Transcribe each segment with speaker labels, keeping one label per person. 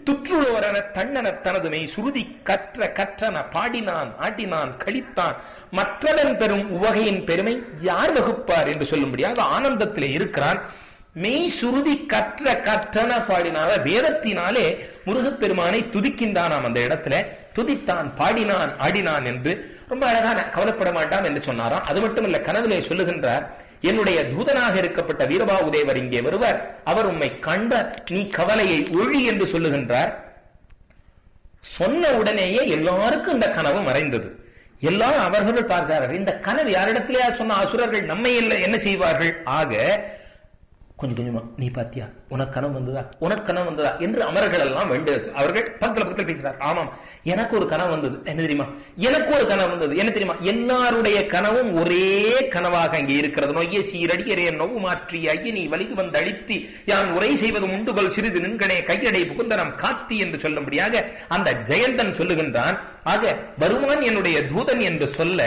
Speaker 1: துற்றுழுவரென தன்னன தனது மெய் சுருதி கற்ற கற்றன பாடினான் ஆடினான் கழித்தான் மற்றவன் பெறும் உவகையின் பெருமை யார் வகுப்பார் என்று சொல்லும்படியாக ஆனந்தத்திலே இருக்கிறான் மெய் சுருதி கற்ற கற்றன பாடினால வேதத்தினாலே முருகப்பெருமானை துதிக்கின்றானாம் அந்த இடத்துல துதித்தான் பாடினான் ஆடினான் என்று ரொம்ப அழகான கவலைப்பட மாட்டான் என்று சொன்னாராம் அது மட்டுமல்ல கனவிலே சொல்லுகின்றார் என்னுடைய தூதனாக இருக்கப்பட்ட வீரபாகுதேவர் இங்கே வருவார் அவர் உம்மை கண்ட நீ கவலையை ஒழி என்று சொல்லுகின்றார் சொன்ன உடனேயே எல்லாருக்கும் இந்த கனவு மறைந்தது எல்லாரும் அவர்கள் பார்க்கிறார்கள் இந்த கனவு யாரிடத்திலேயா சொன்ன அசுரர்கள் நம்மை என்ன செய்வார்கள் ஆக கொஞ்சம் கொஞ்சமா நீ பாத்தியா உனக்கு கனவு வந்ததா உனக்கு கனவு வந்ததா என்று அமர்கள் எல்லாம் வேண்டு அவர்கள் பக்கத்துல பக்கத்தில் பேசுறார் ஆமாம் எனக்கு ஒரு கனவு வந்தது என்ன தெரியுமா எனக்கு ஒரு கனவு வந்தது என்ன தெரியுமா எல்லாருடைய கனவும் ஒரே கனவாக அங்கே இருக்கிறது நொய்ய சீரடியரே நோவு மாற்றி ஐயனி வலிது வந்து அழித்தி யான் உரை செய்வது உண்டுகொள் சிறிது நின்கனே கையடை புகுந்தனம் காத்தி என்று சொல்லும்படியாக அந்த ஜெயந்தன் சொல்லுகின்றான் ஆக வருமான் என்னுடைய தூதன் என்று சொல்ல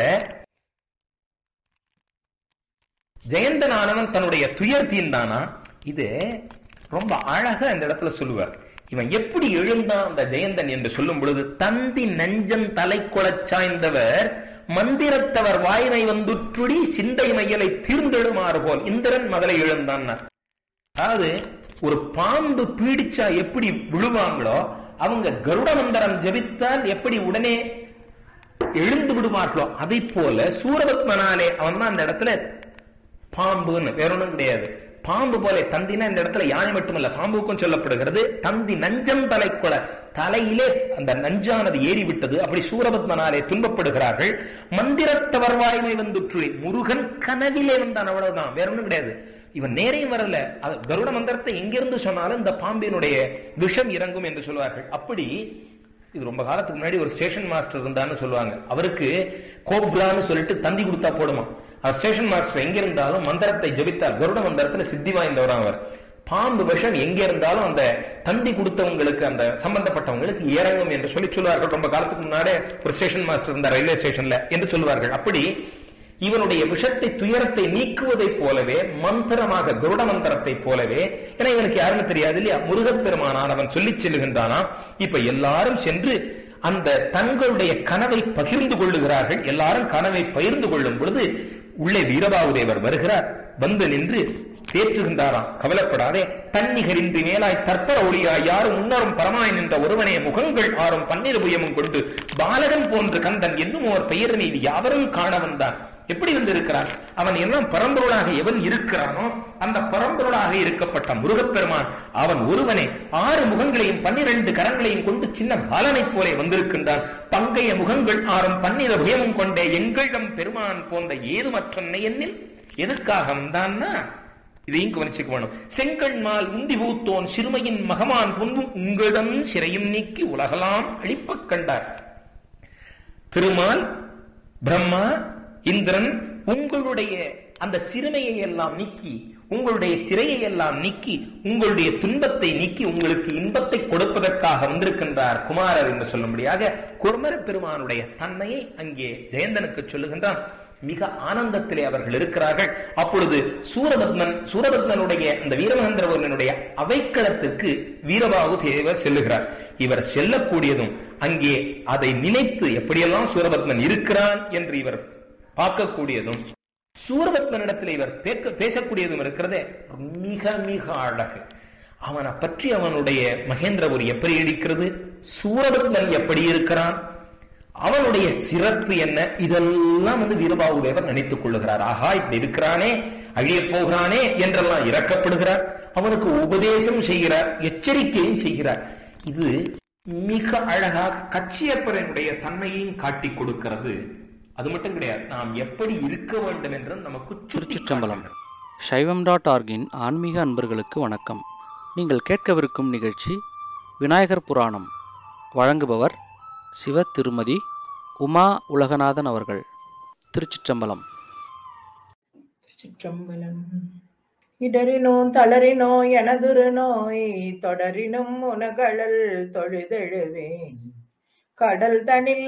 Speaker 1: ஜெயந்தனானவன் தன்னுடைய துயர் தீர்ந்தானா இது ரொம்ப அழகா இந்த இடத்துல சொல்லுவார் இவன் எப்படி எழுந்தான் அந்த ஜெயந்தன் என்று சொல்லும் பொழுது தந்தி நஞ்சன் தலை சாய்ந்தவர் மந்திரத்தவர் வாயினை வந்துற்றுடி சிந்தை மையலை தீர்ந்தெழுமாறு போல் இந்திரன் மதலை எழுந்தான் அதாவது ஒரு பாம்பு பீடிச்சா எப்படி விழுவாங்களோ அவங்க கருட மந்திரம் ஜபித்தால் எப்படி உடனே எழுந்து விடுமார்களோ அதை போல சூரபத்மனாலே அவன் தான் அந்த இடத்துல பாம்புன்னு வேற ஒன்றும் கிடையாது பாம்பு போல தந்தினா இந்த இடத்துல யானை மட்டுமல்ல பாம்புக்கும் சொல்லப்படுகிறது தந்தி நஞ்சம் தலை கொலை தலையிலே அந்த நஞ்சானது ஏறி விட்டது அப்படி சூரபத்மனாலே துன்பப்படுகிறார்கள் மந்திரத்தவர் வாய்மை வந்துற்று முருகன் கனவிலே வந்தான் அவ்வளவுதான் வேற ஒன்றும் கிடையாது இவன் நேரையும் வரல கருட மந்திரத்தை எங்கிருந்து சொன்னாலும் இந்த பாம்பினுடைய விஷம் இறங்கும் என்று சொல்வார்கள் அப்படி இது ரொம்ப காலத்துக்கு முன்னாடி ஒரு ஸ்டேஷன் மாஸ்டர் இருந்தான்னு சொல்லுவாங்க அவருக்கு கோப்ரான்னு சொல்லிட்டு தந்தி கொடுத்தா போடுமா அவர் ஸ்டேஷன் மாஸ்டர் எங்க இருந்தாலும் மந்திரத்தை ஜபித்தார் கருட மந்திரத்துல சித்தி வாய்ந்தவரான் அவர் பாம்பு விஷம் எங்க இருந்தாலும் அந்த தந்தி கொடுத்தவங்களுக்கு அந்த சம்பந்தப்பட்டவங்களுக்கு இறங்கும் என்று சொல்லி சொல்லுவார்கள் ரொம்ப காலத்துக்கு முன்னாடி ஒரு ஸ்டேஷன் மாஸ்டர் இருந்தார் ரயில்வே ஸ்டேஷன்ல என்று சொல்லுவார்கள் அப்படி இவனுடைய விஷத்தை துயரத்தை நீக்குவதை போலவே மந்திரமாக கருட மந்திரத்தை போலவே ஏன்னா இவனுக்கு யாருன்னு தெரியாது இல்லையா முருகப்பெருமானானவன் சொல்லி செல்லுகின்றானா இப்ப எல்லாரும் சென்று அந்த தங்களுடைய கனவை பகிர்ந்து கொள்ளுகிறார்கள் எல்லாரும் கனவை பகிர்ந்து கொள்ளும் பொழுது உள்ளே வீரபாகுதேவர் வருகிறார் வந்து நின்று தேற்றுகின்றாராம் கவலைப்படாதே தன்னிகரின்றி மேலாய் தற்பர ஒளியாய் யாரும் முன்னரும் பரமாய் நின்ற ஒருவனே முகங்கள் ஆறும் பன்னிரு புயமும் கொண்டு பாலகன் போன்று கந்தன் என்னும் ஓர் பெயர் நீ யாவரும் காண வந்தான் எப்படி வந்திருக்கிறான் அவன் எல்லாம் பரம்பொருளாக எவன் இருக்கிறானோ அந்த பரம்பொருளாக இருக்கப்பட்ட முருகப்பெருமான் அவன் ஒருவனே ஆறு முகங்களையும் பன்னிரண்டு கரங்களையும் கொண்டு சின்ன பாலனைப் போலே வந்திருக்கின்றான் பங்கைய முகங்கள் ஆறும் பன்னிர புயமும் கொண்டே எங்களிடம் பெருமான் போன்ற ஏது மற்ற எண்ணில் எதற்காக வந்தான்னா இதையும் கவனிச்சுக்க வேணும் செங்கண்மால் உந்தி பூத்தோன் சிறுமையின் மகமான் பொன்பும் உங்களிடம் சிறையும் நீக்கி உலகலாம் அழிப்பக் கண்டார் திருமால் பிரம்மா இந்திரன் உங்களுடைய அந்த சிறுமையை எல்லாம் நீக்கி உங்களுடைய சிறையை எல்லாம் நீக்கி உங்களுடைய துன்பத்தை நீக்கி உங்களுக்கு இன்பத்தை கொடுப்பதற்காக வந்திருக்கின்றார் குமாரர் என்று சொல்லும்படியாக குமர பெருமானுடைய தன்மையை அங்கே ஜெயந்தனுக்கு சொல்லுகின்றான் மிக ஆனந்தத்திலே அவர்கள் இருக்கிறார்கள் அப்பொழுது சூரபத்மன் சூரபத்மனுடைய அந்த வீரமகேந்திரவர்மனுடைய அவைக்களத்திற்கு வீரபாகு தேவர் செல்லுகிறார் இவர் செல்லக்கூடியதும் அங்கே அதை நினைத்து எப்படியெல்லாம் சூரபத்மன் இருக்கிறான் என்று இவர் பார்க்கக்கூடியதும் சூரபத்மனிடத்தில் இவர் பேசக்கூடியதும் இருக்கிறதே மிக மிக அழகு அவனை பற்றி அவனுடைய மகேந்திரபுரி எப்படி இருக்கிறது சூரபத்மன் எப்படி இருக்கிறான் அவனுடைய சிறப்பு என்ன இதெல்லாம் வந்து வீரபாகு தேவர் நினைத்துக் கொள்ளுகிறார் ஆஹா இப்படி இருக்கிறானே அழிய போகிறானே என்றெல்லாம் இறக்கப்படுகிறார் அவனுக்கு உபதேசம் செய்கிறார் எச்சரிக்கையும் செய்கிறார் இது மிக அழகா கச்சியப்பரனுடைய தன்மையையும் காட்டி கொடுக்கிறது அது மட்டும் கிடையாது நாம் எப்படி இருக்க வேண்டும் என்று நமக்கு
Speaker 2: திருச்சிற்றம்பலம் சைவம் டாட் ஆர்கின் ஆன்மீக அன்பர்களுக்கு வணக்கம் நீங்கள் கேட்கவிருக்கும் நிகழ்ச்சி விநாயகர் புராணம் வழங்குபவர் சிவ திருமதி உமா உலகநாதன் அவர்கள் திருச்சிற்றம்பலம்
Speaker 3: திருச்சிற்றம்பலம் இடறினோ தளறினோ எனதுரு நோய் தொடரினும் உனகழல் தொழுதெழுவேன் கடல் தனில்